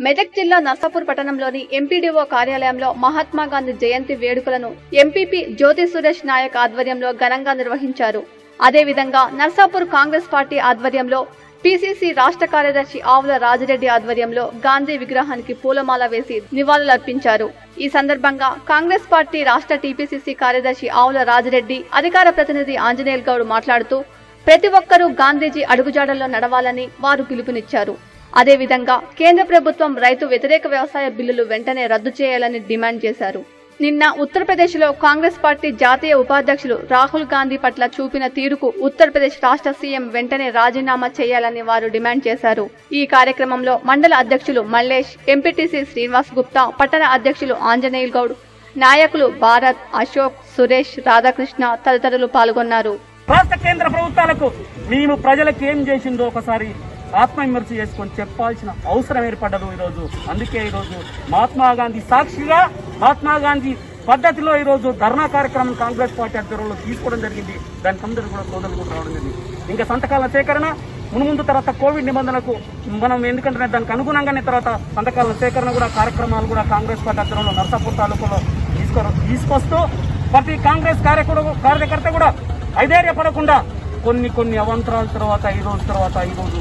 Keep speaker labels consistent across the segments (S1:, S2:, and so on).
S1: మెదక్ జిల్లా నర్సాపూర్ పట్టణంలోని ఎంపీడీఓ కార్యాలయంలో మహాత్మా గాంధీ జయంతి వేడుకలను ఎంపీపీ జ్యోతి సురేష్ నాయక్ ఆధ్వర్యంలో ఘనంగా నిర్వహించారు అదేవిధంగా నర్సాపూర్ కాంగ్రెస్ పార్టీ ఆధ్వర్యంలో పీసీసీ రాష్ట్ర కార్యదర్శి ఆవుల రాజిరెడ్డి ఆధ్వర్యంలో గాంధీ విగ్రహానికి పూలమాల వేసి నివాళులర్పించారు ఈ సందర్భంగా కాంగ్రెస్ పార్టీ రాష్ట్ర టీపీసీసీ కార్యదర్శి ఆవుల రాజిరెడ్డి అధికార ప్రతినిధి ఆంజనేయులు గౌడ్ మాట్లాడుతూ ప్రతి ఒక్కరూ గాంధీజీ అడుగుజాడల్లో నడవాలని వారు పిలుపునిచ్చారు అదేవిధంగా కేంద్ర ప్రభుత్వం రైతు వ్యతిరేక వ్యవసాయ బిల్లులు వెంటనే రద్దు చేయాలని డిమాండ్ చేశారు నిన్న ఉత్తరప్రదేశ్లో కాంగ్రెస్ పార్టీ జాతీయ ఉపాధ్యక్షులు రాహుల్ గాంధీ పట్ల చూపిన తీరుకు ఉత్తరప్రదేశ్ రాష్ట్ర సీఎం వెంటనే రాజీనామా చేయాలని వారు డిమాండ్ చేశారు ఈ కార్యక్రమంలో మండల అధ్యక్షులు మల్లేష్ ఎంపీటీసీ శ్రీనివాస్ గుప్తా పట్టణ అధ్యక్షులు ఆంజనేయుల్ గౌడ్ నాయకులు భారత్ అశోక్ సురేష్ రాధాకృష్ణ తదితరులు పాల్గొన్నారు
S2: రాష్ట్ర కేంద్ర ప్రభుత్వాలకు మేము ప్రజలకు ఏం చేసిందో ఒకసారి ఆత్మవిమర్శ చేసుకొని చెప్పాల్సిన అవసరం ఏర్పడ్డదు ఈరోజు అందుకే ఈరోజు మహాత్మా గాంధీ సాక్షిగా మహాత్మా గాంధీ పద్ధతిలో ఈరోజు ధర్నా కార్యక్రమం కాంగ్రెస్ పార్టీ ఆధ్వర్యంలో తీసుకోవడం జరిగింది దానికి అందరూ కూడా సోదరులు కూడా రావడం జరిగింది ఇంకా సంతకాల సేకరణ మున్ముందు తర్వాత కోవిడ్ నిబంధనలకు మనం ఎందుకంటే దానికి అనుగుణంగానే తర్వాత సంతకాల సేకరణ కూడా కార్యక్రమాలు కూడా కాంగ్రెస్ పార్టీ ఆధ్వర్యంలో నర్సాపూర్ తాలూకాలో తీసుకో తీసుకొస్తూ ప్రతి కాంగ్రెస్ కార్యకర్త కార్యకర్త కూడా ఐధైర్యపడకుండా కొన్ని కొన్ని అవంతరాల తర్వాత ఈ రోజు తర్వాత ఈ రోజు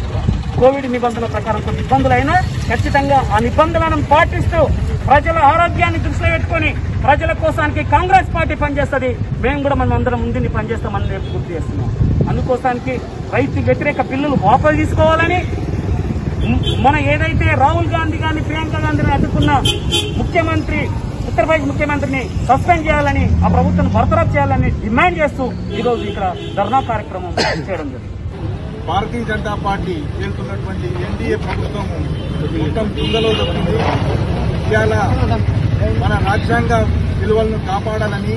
S2: కోవిడ్ నిబంధనల ప్రకారం కొన్ని ఇబ్బందులు అయినా ఖచ్చితంగా ఆ నిబంధనలను పాటిస్తూ ప్రజల ఆరోగ్యాన్ని దృష్టిలో పెట్టుకొని ప్రజల కోసానికి కాంగ్రెస్ పార్టీ పనిచేస్తుంది మేము కూడా మనం అందరం ముందుని పనిచేస్తామని రేపు గుర్తు చేస్తున్నాం అందుకోసానికి రైతు వ్యతిరేక బిల్లులు వాపసు తీసుకోవాలని మ్- మన ఏదైతే రాహుల్ గాంధీ గాని ప్రియాంక గాంధీని అడ్డుకున్న ముఖ్యమంత్రి ఉత్తరప్రదేశ్ ముఖ్యమంత్రిని సస్పెండ్ చేయాలని ఆ ప్రభుత్వం బర్తరఫ్ చేయాలని డిమాండ్ చేస్తూ ఈరోజు ఇక్కడ ధర్నా కార్యక్రమం చేయడం జరిగింది
S3: భారతీయ జనతా పార్టీ వెళ్తున్నటువంటి ఎన్డీఏ ప్రభుత్వం మొత్తం తుంగలో దొరికింది ఇవాళ మన రాజ్యాంగ విలువలను కాపాడాలని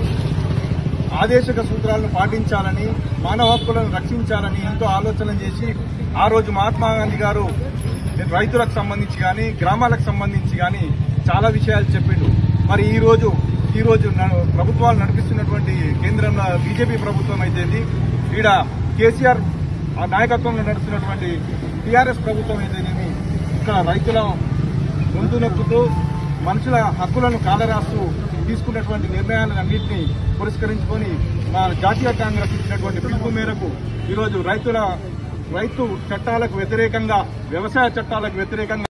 S3: ఆదేశక సూత్రాలను పాటించాలని మానవ హక్కులను రక్షించాలని ఎంతో ఆలోచన చేసి ఆ రోజు మహాత్మా గాంధీ గారు రైతులకు సంబంధించి కానీ గ్రామాలకు సంబంధించి కానీ చాలా విషయాలు చెప్పిండు మరి ఈ రోజు ఈ రోజు న- ప్రభుత్వాలు నడిపిస్తున్నటువంటి కేంద్రంలో బీజేపీ ప్రభుత్వం అయితే ఈడ కేసీఆర్ ఆ నాయకత్వంలో నడుస్తున్నటువంటి టీఆర్ఎస్ ప్రభుత్వం అయితేనేమి ఇక్కడ రైతుల గొంతు నొక్కుతూ మనుషుల హక్కులను కాలరాస్తూ తీసుకున్నటువంటి నిర్ణయాలన్నింటినీ పురస్కరించుకొని మా జాతీయ కాంగ్రెస్ ఇచ్చినటువంటి పిలుపు మేరకు ఈరోజు రైతుల రైతు చట్టాలకు వ్యతిరేకంగా వ్యవసాయ చట్టాలకు వ్యతిరేకంగా